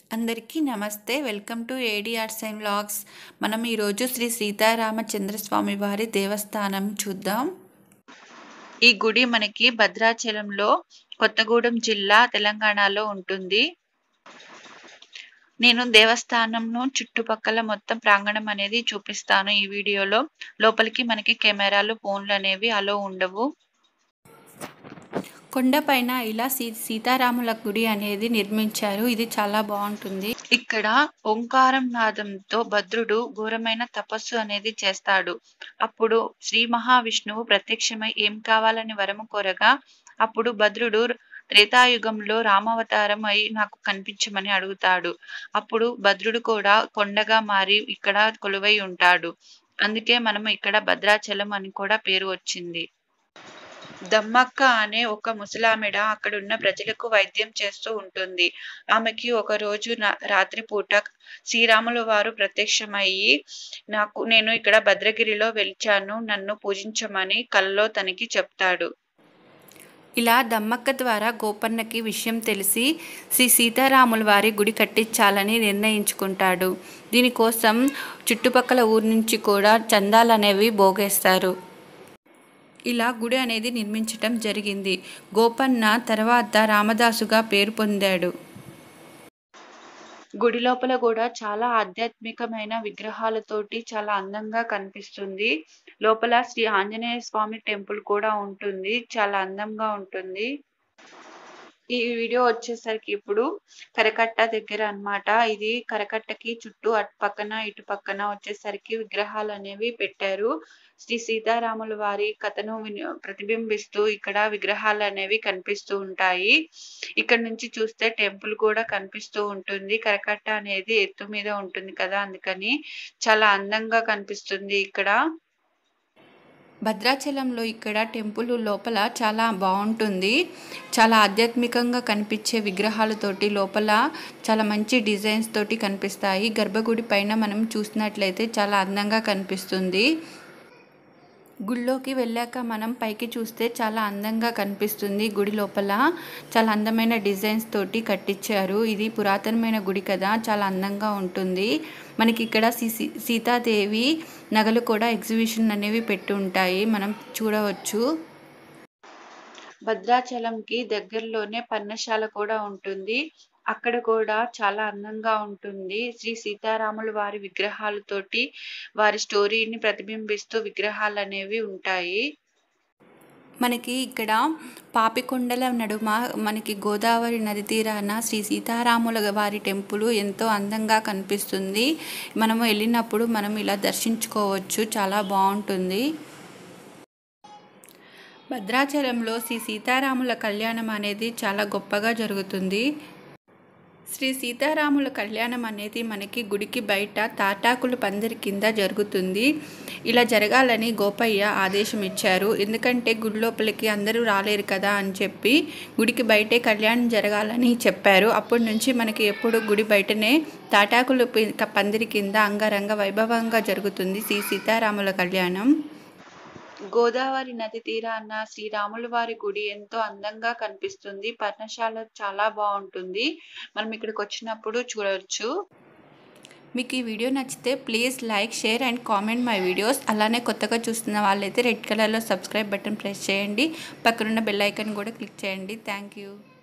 అందరికీ నమస్తే welcome to ఏడిఆర్స్ అండ్ వ్లాగ్స్ మనం ఈరోజు శ్రీ సీతారామచంద్రస్వామి వారి దేవస్థానం చూద్దాం ఈ గుడి మనకి భద్రాచలంలో కొత్తగూడెం జిల్లా తెలంగాణలో ఉంటుంది నేను దేవస్థానంను చుట్టుపక్కల మొత్తం ప్రాంగణం అనేది చూపిస్తాను ఈ వీడియోలో లోపలికి మనకి కెమెరాలు ఫోన్లు అనేవి అలో ఉండవు కొండపైన ఇలా సీ సీతారాముల గుడి అనేది నిర్మించారు ఇది చాలా బాగుంటుంది ఇక్కడ ఓంకారం నాదంతో భద్రుడు ఘోరమైన తపస్సు అనేది చేస్తాడు అప్పుడు శ్రీ మహావిష్ణువు ప్రత్యక్షమై ఏం కావాలని వరము కోరగా అప్పుడు భద్రుడు త్రేతాయుగంలో రామావతారం అయి నాకు కనిపించమని అడుగుతాడు అప్పుడు భద్రుడు కూడా కొండగా మారి ఇక్కడ కొలువై ఉంటాడు అందుకే మనం ఇక్కడ భద్రాచలం అని కూడా పేరు వచ్చింది దమ్మక్క అనే ఒక ముసలామెడ అక్కడున్న ప్రజలకు వైద్యం చేస్తూ ఉంటుంది ఆమెకి ఒక రోజు రాత్రిపూట శ్రీరాముల వారు ప్రత్యక్షమయ్యి నాకు నేను ఇక్కడ భద్రగిరిలో వెలిచాను నన్ను పూజించమని కల్లో తనకి చెప్తాడు ఇలా దమ్మక్క ద్వారా గోపన్నకి విషయం తెలిసి శ్రీ సీతారాముల వారి గుడి కట్టించాలని నిర్ణయించుకుంటాడు దీనికోసం చుట్టుపక్కల ఊరి నుంచి కూడా చందాలు అనేవి బోగేస్తారు ఇలా గుడి అనేది నిర్మించటం జరిగింది గోపన్న తర్వాత రామదాసుగా పేరు పొందాడు గుడి లోపల కూడా చాలా ఆధ్యాత్మికమైన విగ్రహాలతోటి చాలా అందంగా కనిపిస్తుంది లోపల శ్రీ ఆంజనేయ స్వామి టెంపుల్ కూడా ఉంటుంది చాలా అందంగా ఉంటుంది ఈ వీడియో వచ్చేసరికి ఇప్పుడు కరకట్ట దగ్గర అనమాట ఇది కరకట్టకి చుట్టూ అటు పక్కన ఇటు పక్కన వచ్చేసరికి విగ్రహాలు అనేవి పెట్టారు శ్రీ సీతారాముల వారి కథను ప్రతిబింబిస్తూ ఇక్కడ విగ్రహాలు అనేవి కనిపిస్తూ ఉంటాయి ఇక్కడ నుంచి చూస్తే టెంపుల్ కూడా కనిపిస్తూ ఉంటుంది కరకట్ట అనేది ఎత్తు మీద ఉంటుంది కదా అందుకని చాలా అందంగా కనిపిస్తుంది ఇక్కడ భద్రాచలంలో ఇక్కడ టెంపుల్ లోపల చాలా బాగుంటుంది చాలా ఆధ్యాత్మికంగా కనిపించే విగ్రహాలతోటి లోపల చాలా మంచి డిజైన్స్ తోటి కనిపిస్తాయి గర్భగుడి పైన మనం చూసినట్లయితే చాలా అందంగా కనిపిస్తుంది గుడిలోకి వెళ్ళాక మనం పైకి చూస్తే చాలా అందంగా కనిపిస్తుంది గుడి లోపల చాలా అందమైన డిజైన్స్ తోటి కట్టించారు ఇది పురాతనమైన గుడి కదా చాలా అందంగా ఉంటుంది మనకి ఇక్కడ సీతాదేవి నగలు కూడా ఎగ్జిబిషన్ అనేవి పెట్టి ఉంటాయి మనం చూడవచ్చు భద్రాచలంకి దగ్గరలోనే పర్ణశాల కూడా ఉంటుంది అక్కడ కూడా చాలా అందంగా ఉంటుంది శ్రీ సీతారాముల వారి విగ్రహాలతోటి వారి స్టోరీని ప్రతిబింబిస్తూ విగ్రహాలు అనేవి ఉంటాయి మనకి ఇక్కడ పాపికొండల నడుమ మనకి గోదావరి నది తీరాన శ్రీ సీతారాముల వారి టెంపుల్ ఎంతో అందంగా కనిపిస్తుంది మనము వెళ్ళినప్పుడు మనం ఇలా దర్శించుకోవచ్చు చాలా బాగుంటుంది భద్రాచలంలో శ్రీ సీతారాముల కళ్యాణం అనేది చాలా గొప్పగా జరుగుతుంది శ్రీ సీతారాముల కళ్యాణం అనేది మనకి గుడికి బయట తాటాకుల పందిరి కింద జరుగుతుంది ఇలా జరగాలని గోపయ్య ఆదేశం ఇచ్చారు ఎందుకంటే గుడి లోపలికి అందరూ రాలేరు కదా అని చెప్పి గుడికి బయటే కళ్యాణం జరగాలని చెప్పారు అప్పటి నుంచి మనకి ఎప్పుడు గుడి బయటనే తాటాకుల పందిరి కింద అంగరంగ వైభవంగా జరుగుతుంది శ్రీ సీతారాముల కళ్యాణం గోదావరి నది తీరాన శ్రీరాముల వారి గుడి ఎంతో అందంగా కనిపిస్తుంది పర్ణశాల చాలా బాగుంటుంది మనం ఇక్కడికి వచ్చినప్పుడు చూడవచ్చు మీకు ఈ వీడియో నచ్చితే please like share and comment my videos అలానే కొత్తగా చూస్తున్న వాళ్ళైతే రెడ్ కలర్లో సబ్స్క్రైబ్ బటన్ ప్రెస్ చేయండి పక్కనున్న బెల్ ఐకాన్ కూడా క్లిక్ చేయండి థ్యాంక్ యూ